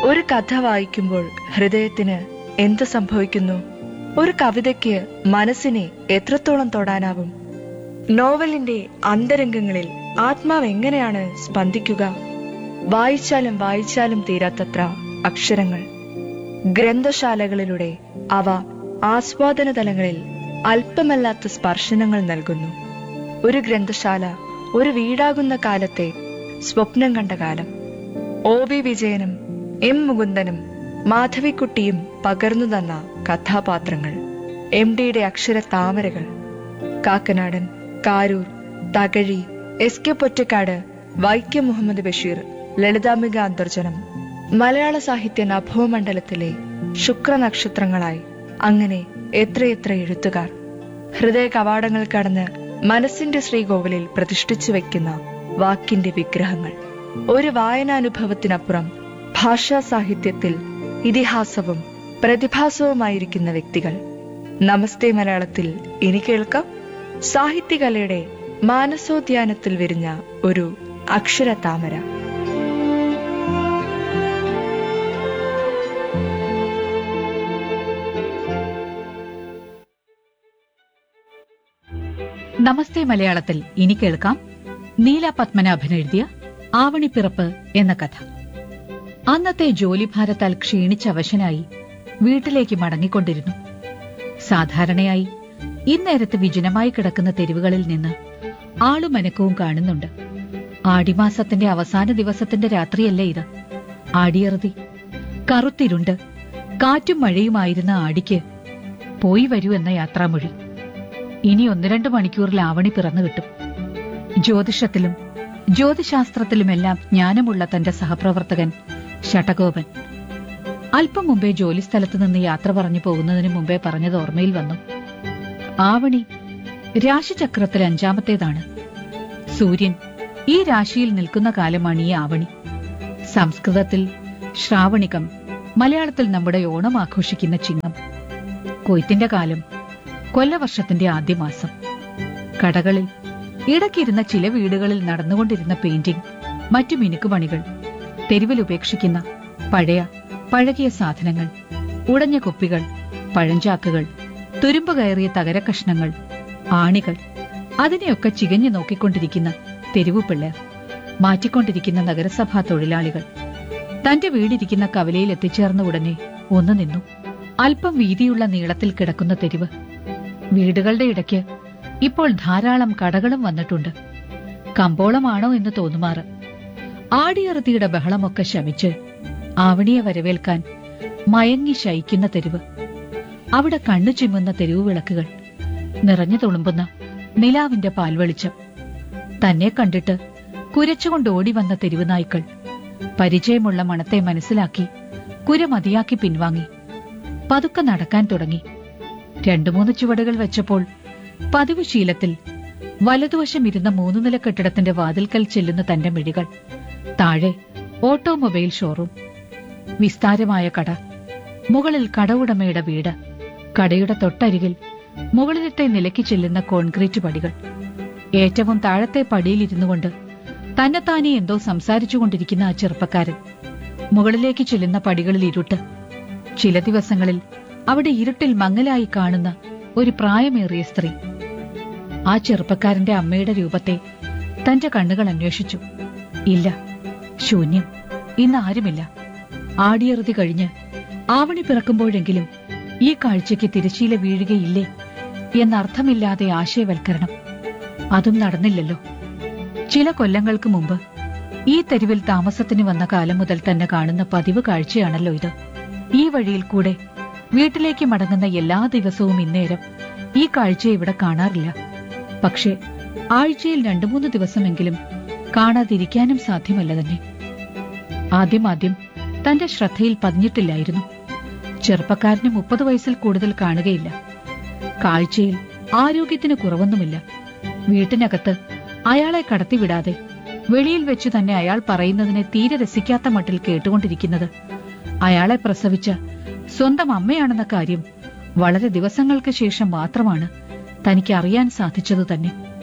ഒരു കഥ വായിക്കുമ്പോൾ ഹൃദയത്തിന് എന്ത് സംഭവിക്കുന്നു ഒരു കവിതയ്ക്ക് മനസ്സിനെ എത്രത്തോളം തൊടാനാവും നോവലിന്റെ അന്തരംഗങ്ങളിൽ ആത്മാവ് എങ്ങനെയാണ് സ്പന്ദിക്കുക വായിച്ചാലും വായിച്ചാലും തീരാത്തത്ര അക്ഷരങ്ങൾ ഗ്രന്ഥശാലകളിലൂടെ അവ ആസ്വാദന തലങ്ങളിൽ അല്പമല്ലാത്ത സ്പർശനങ്ങൾ നൽകുന്നു ഒരു ഗ്രന്ഥശാല ഒരു വീടാകുന്ന കാലത്തെ സ്വപ്നം കണ്ട കാലം ഒ വി വിജയനും എം മുകുന്ദനും മാധവിക്കുട്ടിയും പകർന്നു തന്ന കഥാപാത്രങ്ങൾ എം ഡിയുടെ അക്ഷര താമരകൾ കാക്കനാടൻ കാരൂർ തകഴി എസ് കെ പൊറ്റക്കാട് വൈക്കം മുഹമ്മദ് ബഷീർ ലളിതാംബിക അന്തർജനം മലയാള സാഹിത്യ നഭോമണ്ഡലത്തിലെ ശുക്രനക്ഷത്രങ്ങളായി അങ്ങനെ എത്രയെത്ര എഴുത്തുകാർ ഹൃദയ കവാടങ്ങൾ കടന്ന് മനസ്സിന്റെ ശ്രീകോവിലിൽ പ്രതിഷ്ഠിച്ചു വെക്കുന്ന വാക്കിന്റെ വിഗ്രഹങ്ങൾ ഒരു വായനാനുഭവത്തിനപ്പുറം ഭാഷാ സാഹിത്യത്തിൽ ഇതിഹാസവും പ്രതിഭാസവുമായിരിക്കുന്ന വ്യക്തികൾ നമസ്തേ മലയാളത്തിൽ ഇനി കേൾക്കാം സാഹിത്യകലയുടെ മാനസോദ്യാനത്തിൽ വിരിഞ്ഞ ഒരു അക്ഷര താമര നമസ്തേ മലയാളത്തിൽ ഇനി കേൾക്കാം നീല പത്മനാഭൻ എഴുതിയ ആവണിപ്പിറപ്പ് എന്ന കഥ അന്നത്തെ ജോലിഭാരത്താൽ ക്ഷീണിച്ചവശനായി വീട്ടിലേക്ക് മടങ്ങിക്കൊണ്ടിരുന്നു സാധാരണയായി ഇന്നേരത്ത് വിജനമായി കിടക്കുന്ന തെരുവുകളിൽ നിന്ന് ആളുമനക്കവും കാണുന്നുണ്ട് ആടിമാസത്തിന്റെ അവസാന ദിവസത്തിന്റെ രാത്രിയല്ലേ ഇത് ആടിയറുതി കറുത്തിരുണ്ട് കാറ്റും മഴയുമായിരുന്ന ആടിക്ക് പോയി വരൂ എന്ന യാത്രാമൊഴി ഇനി ഒന്ന് രണ്ട് മണിക്കൂറിൽ ആവണി പിറന്നു കിട്ടും ജ്യോതിഷത്തിലും ജ്യോതിശാസ്ത്രത്തിലുമെല്ലാം ജ്ഞാനമുള്ള തന്റെ സഹപ്രവർത്തകൻ ഷട്ടഗോപൻ അല്പം മുമ്പേ ജോലിസ്ഥലത്ത് നിന്ന് യാത്ര പറഞ്ഞു പോകുന്നതിന് മുമ്പേ പറഞ്ഞത് ഓർമ്മയിൽ വന്നു ആവണി രാശിചക്രത്തിൽ അഞ്ചാമത്തേതാണ് സൂര്യൻ ഈ രാശിയിൽ നിൽക്കുന്ന കാലമാണ് ഈ ആവണി സംസ്കൃതത്തിൽ ശ്രാവണികം മലയാളത്തിൽ നമ്മുടെ ഓണം ആഘോഷിക്കുന്ന ചിങ്ങം കൊയ്ത്തിന്റെ കാലം കൊല്ലവർഷത്തിന്റെ ആദ്യ മാസം കടകളിൽ ഇടയ്ക്കിരുന്ന ചില വീടുകളിൽ നടന്നുകൊണ്ടിരുന്ന പെയിന്റിംഗ് മറ്റു മിനുക്കുപണികൾ തെരുവിൽ ഉപേക്ഷിക്കുന്ന പഴയ പഴകിയ സാധനങ്ങൾ ഉടഞ്ഞ കുപ്പികൾ പഴഞ്ചാക്കുകൾ തുരുമ്പ് കയറിയ തകരക്കഷ്ണങ്ങൾ ആണികൾ അതിനെയൊക്കെ ചികഞ്ഞു നോക്കിക്കൊണ്ടിരിക്കുന്ന തെരുവു പിള്ളേർ മാറ്റിക്കൊണ്ടിരിക്കുന്ന നഗരസഭാ തൊഴിലാളികൾ തന്റെ വീടിരിക്കുന്ന കവലയിൽ എത്തിച്ചേർന്ന ഉടനെ ഒന്നു നിന്നു അല്പം വീതിയുള്ള നീളത്തിൽ കിടക്കുന്ന തെരുവ് വീടുകളുടെ ഇടയ്ക്ക് ഇപ്പോൾ ധാരാളം കടകളും വന്നിട്ടുണ്ട് കമ്പോളമാണോ എന്ന് തോന്നുമാറ് ആടിയറുതിയുടെ ബഹളമൊക്കെ ശമിച്ച് ആവണിയെ വരവേൽക്കാൻ മയങ്ങി ശയിക്കുന്ന തെരുവ് അവിടെ കണ്ണു ചിമ്മുന്ന തെരുവ് വിളക്കുകൾ നിറഞ്ഞു തുളുമ്പുന്ന നിലാവിന്റെ പാൽവെളിച്ചം തന്നെ കണ്ടിട്ട് കുരച്ചുകൊണ്ട് ഓടി വന്ന തെരുവ് നായ്ക്കൾ പരിചയമുള്ള മണത്തെ മനസ്സിലാക്കി കുര മതിയാക്കി പിൻവാങ്ങി പതുക്കെ നടക്കാൻ തുടങ്ങി രണ്ടു മൂന്ന് ചുവടുകൾ വെച്ചപ്പോൾ പതിവ് ശീലത്തിൽ വലതുവശം ഇരുന്ന മൂന്നു നില കെട്ടിടത്തിന്റെ വാതിൽക്കൽ ചെല്ലുന്ന തന്റെ മിഴികൾ താഴെ ഓട്ടോമൊബൈൽ ഷോറൂം വിസ്താരമായ കട മുകളിൽ കട ഉടമയുടെ വീട് കടയുടെ തൊട്ടരികിൽ മുകളിലത്തെ നിലയ്ക്ക് ചെല്ലുന്ന കോൺക്രീറ്റ് പടികൾ ഏറ്റവും താഴത്തെ പടിയിലിരുന്നു കൊണ്ട് തന്നെത്താനെ എന്തോ സംസാരിച്ചുകൊണ്ടിരിക്കുന്ന ആ ചെറുപ്പക്കാരൻ മുകളിലേക്ക് ചെല്ലുന്ന പടികളിൽ ഇരുട്ട് ചില ദിവസങ്ങളിൽ അവിടെ ഇരുട്ടിൽ മങ്ങലായി കാണുന്ന ഒരു പ്രായമേറിയ സ്ത്രീ ആ ചെറുപ്പക്കാരന്റെ അമ്മയുടെ രൂപത്തെ തന്റെ കണ്ണുകൾ അന്വേഷിച്ചു ഇല്ല ശൂന്യം ഇന്ന് ആരുമില്ല ആടിയറുതി കഴിഞ്ഞ് ആവണി പിറക്കുമ്പോഴെങ്കിലും ഈ കാഴ്ചയ്ക്ക് തിരശീല വീഴുകയില്ലേ എന്നർത്ഥമില്ലാതെ ആശയവൽക്കരണം അതും നടന്നില്ലല്ലോ ചില കൊല്ലങ്ങൾക്ക് മുമ്പ് ഈ തെരുവിൽ താമസത്തിന് വന്ന കാലം മുതൽ തന്നെ കാണുന്ന പതിവ് കാഴ്ചയാണല്ലോ ഇത് ഈ വഴിയിൽ കൂടെ വീട്ടിലേക്ക് മടങ്ങുന്ന എല്ലാ ദിവസവും ഇന്നേരം ഈ കാഴ്ച ഇവിടെ കാണാറില്ല പക്ഷേ ആഴ്ചയിൽ രണ്ടു മൂന്ന് ദിവസമെങ്കിലും കാണാതിരിക്കാനും സാധ്യമല്ല തന്നെ ആദ്യമാദ്യം തന്റെ ശ്രദ്ധയിൽ പതിഞ്ഞിട്ടില്ലായിരുന്നു ചെറുപ്പക്കാരന് മുപ്പത് വയസ്സിൽ കൂടുതൽ കാണുകയില്ല കാഴ്ചയിൽ ആരോഗ്യത്തിന് കുറവൊന്നുമില്ല വീട്ടിനകത്ത് അയാളെ കടത്തിവിടാതെ വെളിയിൽ വെച്ച് തന്നെ അയാൾ പറയുന്നതിനെ തീരെ രസിക്കാത്ത മട്ടിൽ കേട്ടുകൊണ്ടിരിക്കുന്നത് അയാളെ പ്രസവിച്ച സ്വന്തം അമ്മയാണെന്ന കാര്യം വളരെ ദിവസങ്ങൾക്ക് ശേഷം മാത്രമാണ് തനിക്ക് അറിയാൻ സാധിച്ചതു തന്നെ